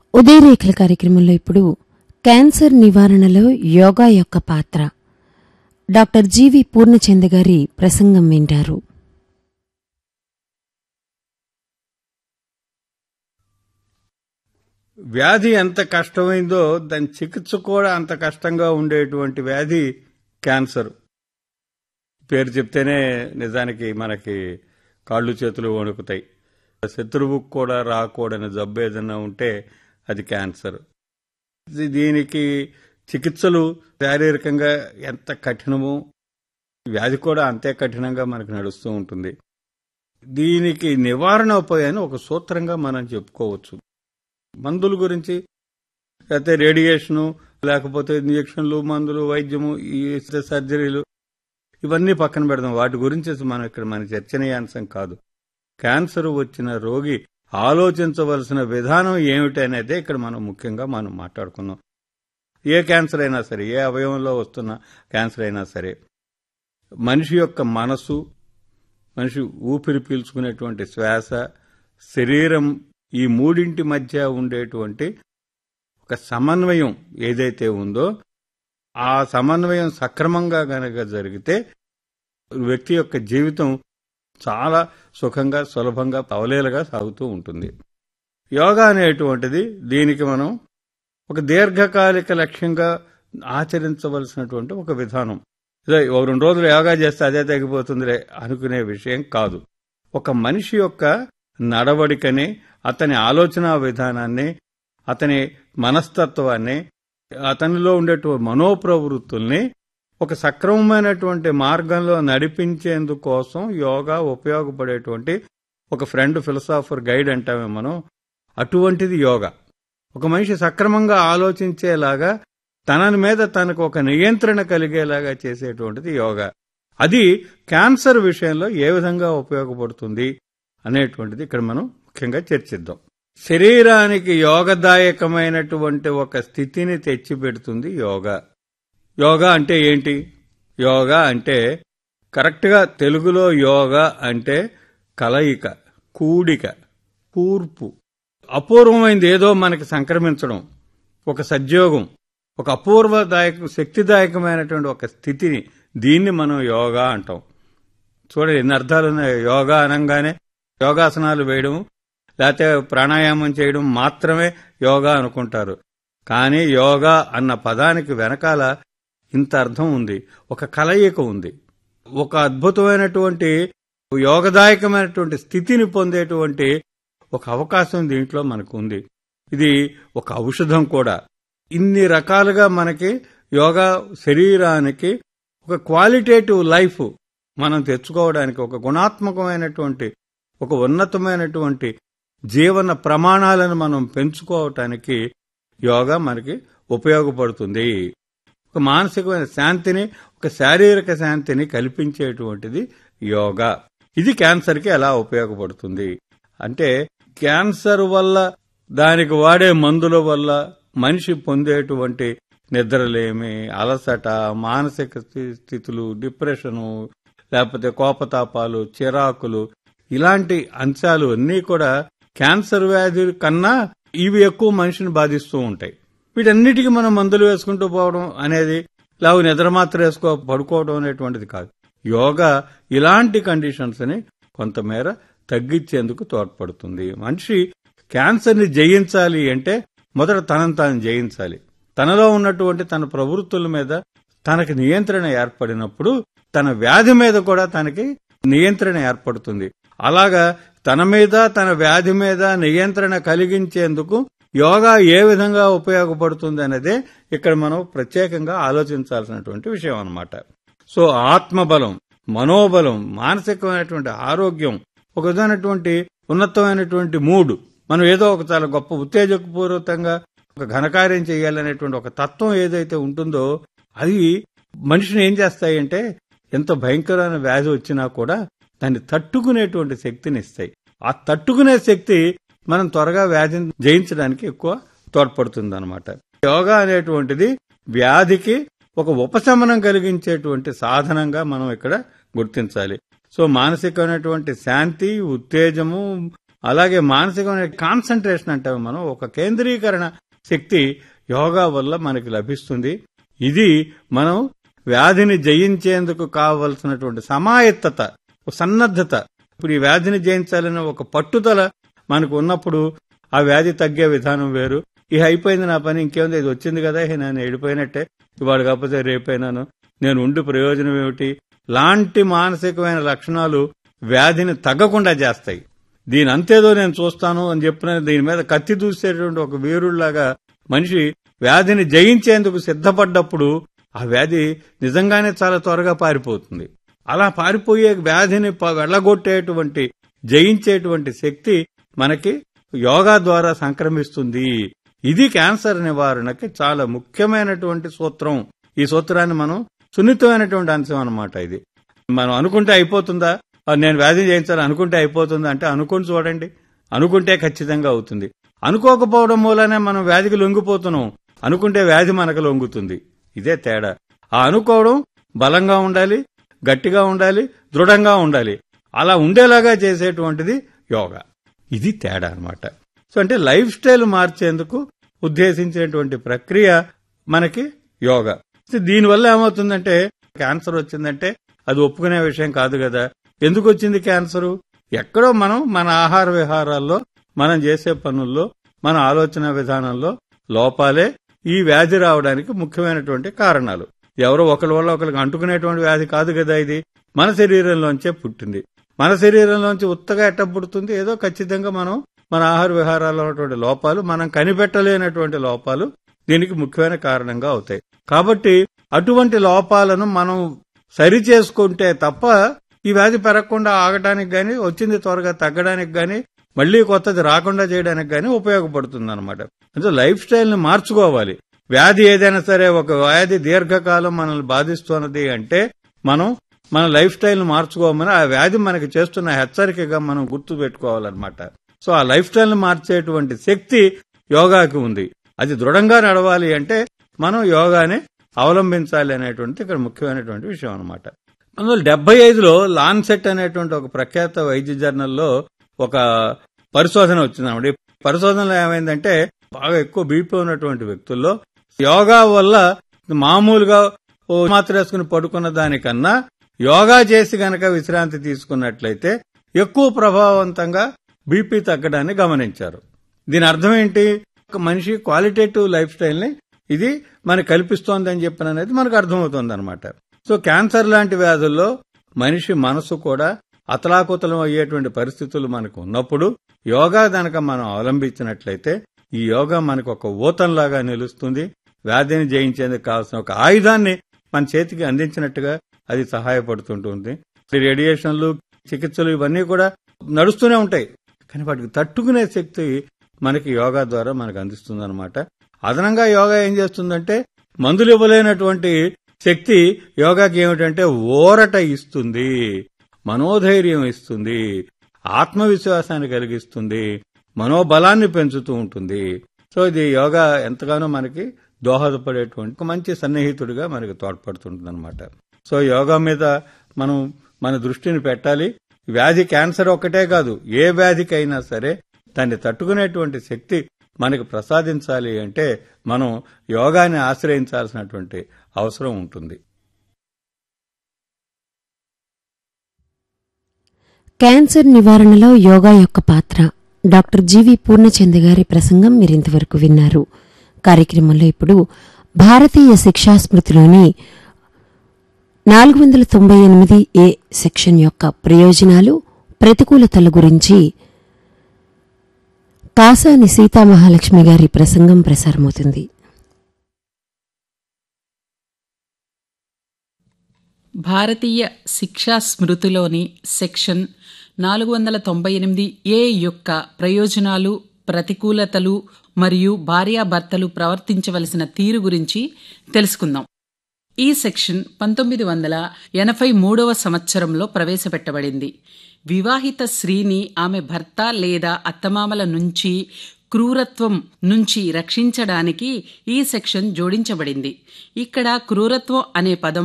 ఉదయరేఖల కార్యక్రమంలో ఇప్పుడు క్యాన్సర్ నివారణలో యోగా యొక్క పాత్ర డాక్టర్ జీవి పూర్ణచంద్ గారి ప్రసంగం వింటారు వ్యాధి ఎంత కష్టమైందో దాని చికిత్స కూడా అంత కష్టంగా ఉండేటువంటి వ్యాధి క్యాన్సర్ పేరు చెప్తేనే నిజానికి మనకి కాళ్ళు చేతులు వణుకుతాయి శత్రువుకు కూడా రాకూడని జబ్బు ఏదైనా ఉంటే అది క్యాన్సర్ ఇది- దీనికి చికిత్సలు శారీరకంగా ఎంత కఠినమో వ్యాధి కూడా అంతే కఠినంగా మనకు నడుస్తూ ఉంటుంది దీనికి నివారణ ఉపాయాన్ని ఒక సూత్రంగా మనం చెప్పుకోవచ్చు మందుల గురించి లేకపోతే రేడియేషను లేకపోతే ఇంజక్షన్లు మందులు వైద్యము ఈ సర్జరీలు ఇవన్నీ పక్కన పెడదాం వాటి గురించి మనం ఇక్కడ మన చర్చనీయాంశం కాదు క్యాన్సర్ వచ్చిన రోగి ఆలోచించవలసిన విధానం ఏమిటి అనేది ఇక్కడ మనం ముఖ్యంగా మనం మాట్లాడుకుందాం ఏ క్యాన్సర్ అయినా సరే ఏ అవయవంలో వస్తున్న క్యాన్సర్ అయినా సరే మనిషి యొక్క మనసు మనిషి ఊపిరి పీల్చుకునేటువంటి శ్వాస శరీరం ఈ మూడింటి మధ్య ఉండేటువంటి ఒక సమన్వయం ఏదైతే ఉందో ఆ సమన్వయం సక్రమంగా గనక జరిగితే వ్యక్తి యొక్క జీవితం చాలా సుఖంగా సులభంగా పవలేలుగా సాగుతూ ఉంటుంది యోగా అనేటువంటిది దీనికి మనం ఒక దీర్ఘకాలిక లక్ష్యంగా ఆచరించవలసినటువంటి ఒక విధానం ఇదే ఒక రెండు రోజులు యోగా చేస్తే అదే తగ్గిపోతుందిలే అనుకునే విషయం కాదు ఒక మనిషి యొక్క నడవడికని అతని ఆలోచన విధానాన్ని అతని మనస్తత్వాన్ని అతనిలో ఉండేటువంటి మనోప్రవృత్తుల్ని ఒక సక్రమమైనటువంటి మార్గంలో నడిపించేందుకోసం యోగా ఉపయోగపడేటువంటి ఒక ఫ్రెండ్ ఫిలసాఫర్ గైడ్ అంటామే మనం అటువంటిది యోగా ఒక మనిషి సక్రమంగా ఆలోచించేలాగా తన మీద తనకు ఒక నియంత్రణ కలిగేలాగా చేసేటువంటిది యోగా అది క్యాన్సర్ విషయంలో ఏ విధంగా ఉపయోగపడుతుంది అనేటువంటిది ఇక్కడ మనం ముఖ్యంగా చర్చిద్దాం శరీరానికి యోగదాయకమైనటువంటి ఒక స్థితిని తెచ్చిపెడుతుంది యోగా యోగా అంటే ఏంటి యోగా అంటే కరెక్ట్గా తెలుగులో యోగా అంటే కలయిక కూడిక కూర్పు అపూర్వమైంది ఏదో మనకి సంక్రమించడం ఒక సద్యోగం ఒక అపూర్వదాయక శక్తిదాయకమైనటువంటి ఒక స్థితిని దీన్ని మనం యోగా అంటాం చూడండి ఎన్ని అర్థాలు ఉన్నాయి యోగా అనగానే యోగాసనాలు వేయడం లేకపోతే ప్రాణాయామం చేయడం మాత్రమే యోగా అనుకుంటారు కానీ యోగా అన్న పదానికి వెనకాల ఇంత అర్థం ఉంది ఒక కలయిక ఉంది ఒక అద్భుతమైనటువంటి యోగదాయకమైనటువంటి స్థితిని పొందేటువంటి ఒక అవకాశం దీంట్లో మనకు ఉంది ఇది ఒక ఔషధం కూడా ఇన్ని రకాలుగా మనకి యోగా శరీరానికి ఒక క్వాలిటేటివ్ లైఫ్ మనం తెచ్చుకోవడానికి ఒక గుణాత్మకమైనటువంటి ఒక ఉన్నతమైనటువంటి జీవన ప్రమాణాలను మనం పెంచుకోవటానికి యోగా మనకి ఉపయోగపడుతుంది ఒక మానసికమైన శాంతిని ఒక శారీరక శాంతిని కల్పించేటువంటిది యోగా ఇది క్యాన్సర్కి ఎలా ఉపయోగపడుతుంది అంటే క్యాన్సర్ వల్ల దానికి వాడే మందుల వల్ల మనిషి పొందేటువంటి నిద్రలేమి అలసట మానసిక స్థి- స్థితులు డిప్రెషను లేకపోతే కోపతాపాలు చిరాకులు ఇలాంటి అంశాలు అన్నీ కూడా క్యాన్సర్ వ్యాధి కన్నా ఇవి ఎక్కువ మనిషిని బాధిస్తూ ఉంటాయి వీటన్నిటికీ మనం మందులు వేసుకుంటూ పోవడం అనేది లేవు నిద్ర మాత్రం వేసుకో పడుకోవడం అనేటువంటిది కాదు యోగా ఇలాంటి కండిషన్స్ ని కొంతమేర తగ్గించేందుకు తోడ్పడుతుంది మనిషి క్యాన్సర్ ని జయించాలి అంటే మొదట తనను తాను జయించాలి తనలో ఉన్నటువంటి తన ప్రవృత్తుల మీద తనకి నియంత్రణ ఏర్పడినప్పుడు తన వ్యాధి మీద కూడా తనకి నియంత్రణ ఏర్పడుతుంది అలాగా తన మీద తన వ్యాధి మీద నియంత్రణ కలిగించేందుకు యోగా ఏ విధంగా ఉపయోగపడుతుంది అనేదే ఇక్కడ మనం ప్రత్యేకంగా ఆలోచించాల్సినటువంటి విషయం అన్నమాట సో ఆత్మబలం మనోబలం మానసికమైనటువంటి ఆరోగ్యం ఒక విధమైనటువంటి ఉన్నతమైనటువంటి మూడ్ మనం ఏదో ఒక చాలా గొప్ప ఉత్తేజకపూర్వకంగా ఒక ఘనకార్యం చేయాలనేటువంటి ఒక తత్వం ఏదైతే ఉంటుందో అది మనిషిని ఏం చేస్తాయంటే ఎంత భయంకరమైన వ్యాధి వచ్చినా కూడా దాన్ని తట్టుకునేటువంటి శక్తిని ఇస్తాయి ఆ తట్టుకునే శక్తి మనం త్వరగా వ్యాధిని జయించడానికి ఎక్కువ తోడ్పడుతుంది అనమాట యోగా అనేటువంటిది వ్యాధికి ఒక ఉపశమనం కలిగించేటువంటి సాధనంగా మనం ఇక్కడ గుర్తించాలి సో మానసికమైనటువంటి శాంతి ఉత్తేజము అలాగే మానసికమైన కాన్సన్ట్రేషన్ అంటాం మనం ఒక కేంద్రీకరణ శక్తి యోగా వల్ల మనకి లభిస్తుంది ఇది మనం వ్యాధిని జయించేందుకు కావలసినటువంటి సమాయత్తత సన్నద్ధత ఇప్పుడు ఈ వ్యాధిని జయించాలనే ఒక పట్టుదల మనకు ఉన్నప్పుడు ఆ వ్యాధి తగ్గే విధానం వేరు ఇక అయిపోయింది నా పని ఇంకేముంది ఇది వచ్చింది కదా ఇక నేను వెళ్ళిపోయినట్టే ఇవాడు కాకపోతే రేపైనాను నేను ఉండి ప్రయోజనం ఏమిటి లాంటి మానసికమైన లక్షణాలు వ్యాధిని తగ్గకుండా చేస్తాయి దీని అంతేదో నేను చూస్తాను అని చెప్పిన దీని మీద కత్తి దూసేటువంటి ఒక వీరుళ్లాగా మనిషి వ్యాధిని జయించేందుకు సిద్ధపడ్డప్పుడు ఆ వ్యాధి నిజంగానే చాలా త్వరగా పారిపోతుంది అలా పారిపోయే వ్యాధిని ప- వెళ్ళగొట్టేటువంటి జయించేటువంటి శక్తి మనకి యోగా ద్వారా సంక్రమిస్తుంది ఇది క్యాన్సర్ నివారణకి చాలా ముఖ్యమైనటువంటి సూత్రం ఈ సూత్రాన్ని మనం సున్నితమైనటువంటి అంశం అన్నమాట ఇది మనం అనుకుంటే అయిపోతుందా ఆ, నేను వ్యాధి జయించాలి అనుకుంటే అయిపోతుందా అంటే అనుకుని చూడండి అనుకుంటే ఖచ్చితంగా అవుతుంది అనుకోకపోవడం మూలనే మనం వ్యాధికి లొంగిపోతున్నాం అనుకుంటే వ్యాధి మనకు లొంగుతుంది ఇదే తేడా ఆ అనుకోవడం బలంగా ఉండాలి గట్టిగా ఉండాలి దృఢంగా ఉండాలి అలా ఉండేలాగా చేసేటువంటిది యోగా ఇది తేడా అన్నమాట సో అంటే లైఫ్ స్టైల్ మార్చేందుకు ఉద్దేశించినటువంటి ప్రక్రియ మనకి యోగా సో దీనివల్ల ఏమవుతుందంటే క్యాన్సర్ వచ్చిందంటే అది ఒప్పుకునే విషయం కాదు కదా ఎందుకు వచ్చింది క్యాన్సర్ ఎక్కడో మనం మన ఆహార విహారాల్లో మనం చేసే పనుల్లో మన ఆలోచన విధానంలో లోపాలే ఈ వ్యాధి రావడానికి ముఖ్యమైనటువంటి కారణాలు ఎవరో ఒకరి వల్ల ఒకరికి అంటుకునేటువంటి వ్యాధి కాదు కదా ఇది మన శరీరంలోంచే పుట్టింది మన శరీరంలోంచి ఉత్తగా ఎట్ట పుడుతుంది ఏదో ఖచ్చితంగా మనం మన ఆహార విహారాల్లో ఉన్నటువంటి లోపాలు మనం కనిపెట్టలేనటువంటి లోపాలు దీనికి ముఖ్యమైన కారణంగా అవుతాయి కాబట్టి అటువంటి లోపాలను మనం సరి చేసుకుంటే తప్ప ఈ వ్యాధి పెరగకుండా ఆగటానికి గాని వచ్చింది త్వరగా తగ్గడానికి గాని మళ్ళీ కొత్తది రాకుండా చేయడానికి గాని ఉపయోగపడుతుంది అనమాట అంటే లైఫ్ స్టైల్ ని మార్చుకోవాలి వ్యాధి ఏదైనా సరే ఒక వ్యాధి దీర్ఘకాలం మనల్ని బాధిస్తున్నది అంటే మనం మన లైఫ్ స్టైల్ ని మార్చుకోమని ఆ వ్యాధి మనకి చేస్తున్న హెచ్చరికగా మనం గుర్తు పెట్టుకోవాలన్నమాట సో ఆ లైఫ్ స్టైల్ ని మార్చేటువంటి శక్తి యోగాకి ఉంది అది దృఢంగా నడవాలి అంటే మనం యోగాని అవలంబించాలి అనేటువంటి ఇక్కడ ముఖ్యమైనటువంటి విషయం అనమాట పంతొమ్మిది వందల డెబ్బై ఐదులో లాన్సెట్ అనేటువంటి ఒక ప్రఖ్యాత వైద్య జర్నల్లో ఒక పరిశోధన వచ్చిందన్నమాట ఈ పరిశోధనలో ఏమైందంటే బాగా ఎక్కువ బీపీ ఉన్నటువంటి వ్యక్తుల్లో యోగా వల్ల మామూలుగా ఓ మాత్ర వేసుకుని పడుకున్న దానికన్నా యోగా చేసి గనక విశ్రాంతి తీసుకున్నట్లయితే ఎక్కువ ప్రభావవంతంగా బీపీ తగ్గడాన్ని గమనించారు దీని అర్థం ఏంటి ఒక మనిషి క్వాలిటేటివ్ లైఫ్ స్టైల్ ని ఇది మనకు కల్పిస్తోంది అని చెప్పిన అనేది మనకు అర్థమవుతుంది అనమాట సో క్యాన్సర్ లాంటి వ్యాధుల్లో మనిషి మనసు కూడా అతలాకుతలం అయ్యేటువంటి పరిస్థితులు మనకు ఉన్నప్పుడు యోగా గనక మనం అవలంబించినట్లయితే ఈ యోగా మనకు ఒక ఊతంలాగా నిలుస్తుంది వ్యాధిని జయించేందుకు కావాల్సిన ఒక ఆయుధాన్ని మన చేతికి అందించినట్టుగా అది సహాయపడుతుంటుంది ఈ రేడియేషన్లు చికిత్సలు ఇవన్నీ కూడా నడుస్తూనే ఉంటాయి కానీ వాటికి తట్టుకునే శక్తి మనకి యోగా ద్వారా మనకు అందిస్తుంది అనమాట అదనంగా యోగా ఏం చేస్తుందంటే మందులు ఇవ్వలేనటువంటి శక్తి యోగాకి ఏమిటంటే ఊరట ఇస్తుంది మనోధైర్యం ఇస్తుంది ఆత్మవిశ్వాసాన్ని కలిగిస్తుంది మనోబలాన్ని పెంచుతూ ఉంటుంది సో ఇది యోగా ఎంతగానో మనకి దోహదపడేటువంటి ఒక మంచి సన్నిహితుడిగా మనకి తోడ్పడుతుంటుంది అనమాట సో యోగా మీద మనం మన దృష్టిని పెట్టాలి వ్యాధి క్యాన్సర్ ఒక్కటే కాదు ఏ వ్యాధికైనా సరే దాన్ని తట్టుకునేటువంటి శక్తి మనకి ప్రసాదించాలి అంటే మనం యోగాని ఆశ్రయించాల్సినటువంటి అవసరం ఉంటుంది క్యాన్సర్ నివారణలో యోగా యొక్క పాత్ర డాక్టర్ జీవి పూర్ణచంద్ గారి ప్రసంగం మీరింతవరకు విన్నారు కార్యక్రమంలో ఇప్పుడు భారతీయ శిక్షా స్మృతిలోని నాలుగు వందల తొంభై ఎనిమిది ఏ సెక్షన్ యొక్క ప్రయోజనాలు ప్రతికూలతల గురించి కాసాని సీతామహాలక్ష్మి గారి ప్రసంగం ప్రసారమవుతుంది భారతీయ శిక్షా స్మృతిలోని సెక్షన్ నాలుగు వందల తొంభై ఎనిమిది ఏ యొక్క ప్రయోజనాలు ప్రతికూలతలు మరియు భార్యాభర్తలు ప్రవర్తించవలసిన తీరు గురించి తెలుసుకుందాం ఈ సెక్షన్ పంతొమ్మిది వందల ఎనభై మూడవ సంవత్సరంలో ప్రవేశపెట్టబడింది వివాహిత స్త్రీని ఆమె భర్త లేదా అత్తమామల నుంచి క్రూరత్వం నుంచి రక్షించడానికి ఈ సెక్షన్ జోడించబడింది ఇక్కడ క్రూరత్వం అనే పదం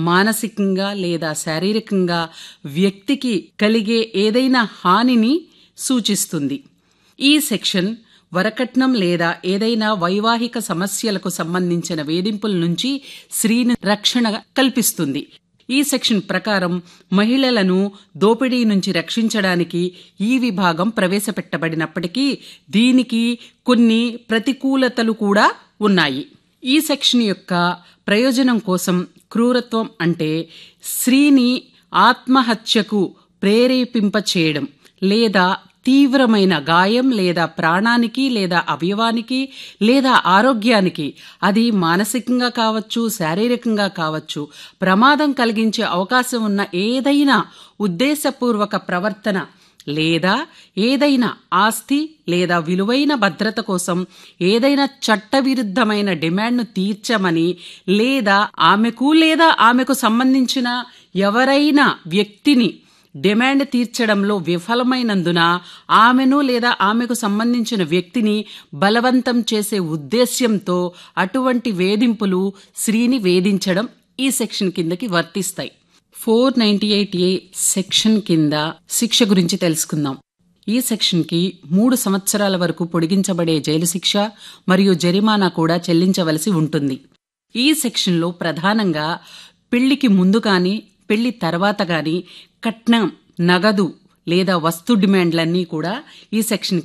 మానసికంగా లేదా శారీరకంగా వ్యక్తికి కలిగే ఏదైనా హానిని సూచిస్తుంది ఈ సెక్షన్ వరకట్నం లేదా ఏదైనా వైవాహిక సమస్యలకు సంబంధించిన వేధింపుల నుంచి స్త్రీని రక్షణ కల్పిస్తుంది ఈ సెక్షన్ ప్రకారం మహిళలను దోపిడీ నుంచి రక్షించడానికి ఈ విభాగం ప్రవేశపెట్టబడినప్పటికీ దీనికి కొన్ని ప్రతికూలతలు కూడా ఉన్నాయి ఈ సెక్షన్ యొక్క ప్రయోజనం కోసం క్రూరత్వం అంటే స్త్రీని ఆత్మహత్యకు ప్రేరేపింప చేయడం లేదా తీవ్రమైన గాయం లేదా ప్రాణానికి లేదా అవయవానికి లేదా ఆరోగ్యానికి అది మానసికంగా కావచ్చు శారీరకంగా కావచ్చు ప్రమాదం కలిగించే అవకాశం ఉన్న ఏదైనా ఉద్దేశపూర్వక ప్రవర్తన లేదా ఏదైనా ఆస్తి లేదా విలువైన భద్రత కోసం ఏదైనా చట్టవిరుద్ధమైన డిమాండ్ను తీర్చమని లేదా ఆమెకు లేదా ఆమెకు సంబంధించిన ఎవరైనా వ్యక్తిని డిమాండ్ తీర్చడంలో విఫలమైనందున ఆమెను లేదా ఆమెకు సంబంధించిన వ్యక్తిని బలవంతం చేసే ఉద్దేశ్యంతో అటువంటి వేధింపులు స్త్రీని వేధించడం ఈ సెక్షన్ కిందకి వర్తిస్తాయి four ninety eight A section కింద శిక్ష గురించి తెలుసుకుందాం ఈ సెక్షన్కి మూడు సంవత్సరాల వరకు పొడిగించబడే జైలు శిక్ష మరియు జరిమానా కూడా చెల్లించవలసి ఉంటుంది ఈ సెక్షన్లో ప్రధానంగా పెళ్లికి ముందు కానీ పెళ్లి తర్వాత గాని కట్నం నగదు లేదా వస్తు డిమాండ్లన్నీ కూడా ఈ సెక్షన్